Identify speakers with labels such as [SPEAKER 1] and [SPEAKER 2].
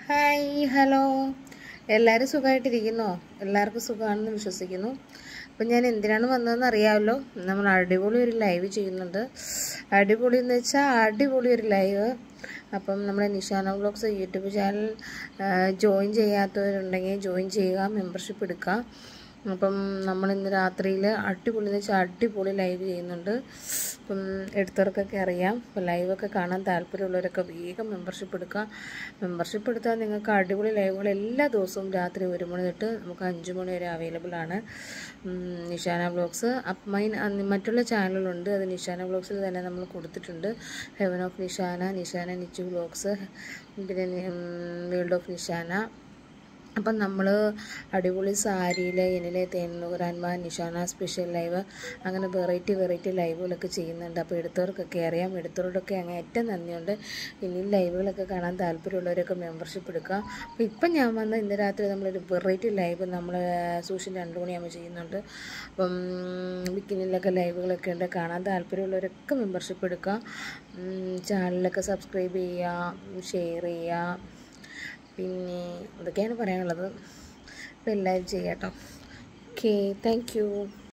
[SPEAKER 1] hi hello എല്ലാവരും സുഖമായിട്ടിരിക്കുന്നോ എല്ലാവർക്കും സുഖമാണെന്ന് വിശ്വസിക്കുന്നു അപ്പം ഞാൻ എന്തിനാണ് വന്നതെന്ന് അറിയാമല്ലോ നമ്മൾ അടിപൊളി ഒരു ലൈവ് ചെയ്യുന്നുണ്ട് അടിപൊളി എന്ന് വെച്ചാൽ അടിപൊളി ഒരു ലൈവ് അപ്പം നമ്മുടെ Nishana vlogs YouTube channel join ചെയ്യാത്തവരുണ്ടെങ്കിൽ ജോയിൻ ചെയ്യുക മെമ്പർഷിപ്പ് എടുക്കുക അപ്പം നമ്മൾ ഇന്ന് രാത്രിയിൽ അടിപൊളി എന്ന് വെച്ചാൽ അടിപൊളി ലൈവ് ചെയ്യുന്നുണ്ട് അപ്പം എടുത്തവർക്കൊക്കെ അറിയാം അപ്പം ലൈവൊക്കെ കാണാൻ താല്പര്യമുള്ളവരൊക്കെ വേഗം മെമ്പർഷിപ്പ് എടുക്കുക മെമ്പർഷിപ്പ് എടുത്താൽ നിങ്ങൾക്ക് അടിപൊളി ലൈവുകൾ എല്ലാ ദിവസവും രാത്രി ഒരു മണി തൊട്ട് നമുക്ക് അഞ്ച് മണി വരെ അവൈലബിൾ ആണ് നിഷാന വ്ളോഗ്സ് അപ്പം മൈൻ മറ്റുള്ള ചാനലുകളുണ്ട് അത് നിഷാന വ്ളോഗ്സിൽ തന്നെ നമ്മൾ കൊടുത്തിട്ടുണ്ട് heaven of Nishana Nishana Nichu vlogs പിന്നെ വേൾഡ് ഓഫ് നിഷാന അപ്പം നമ്മൾ അടിപൊളി സാരിയിൽ എന്നിലെ തേനുകരാൻമാർ നിഷാന സ്പെഷ്യൽ ലൈവ് അങ്ങനെ വെറൈറ്റി വെറൈറ്റി ലൈവുകളൊക്കെ ചെയ്യുന്നുണ്ട് അപ്പോൾ എടുത്തവർക്കൊക്കെ അറിയാം എടുത്തവരോടൊക്കെ അങ്ങനെ ഏറ്റവും നന്ദിയുണ്ട് ഇനി ലൈവുകളൊക്കെ കാണാൻ താല്പര്യമുള്ളവരൊക്കെ മെമ്പർഷിപ്പ് എടുക്കുക അപ്പോൾ ഇപ്പം ഞാൻ വന്ന ഇന്ന് രാത്രി നമ്മളൊരു വെറൈറ്റി ലൈവ് നമ്മൾ സൂക്ഷിച്ച് രണ്ട് മണിയാകുമ്പോൾ ചെയ്യുന്നുണ്ട് അപ്പം ബിക്കിനിലൊക്കെ ലൈവുകളൊക്കെ ഉണ്ട് കാണാൻ താല്പര്യമുള്ളവരൊക്കെ മെമ്പർഷിപ്പ് എടുക്കുക ചാനലൊക്കെ സബ്സ്ക്രൈബ് ചെയ്യുക ഷെയർ ചെയ്യുക പിന്നെ ഇതൊക്കെയാണ് പറയാനുള്ളത് അപ്പോൾ എല്ലാവരും ചെയ്യാം കേട്ടോ ഓക്കെ താങ്ക് യു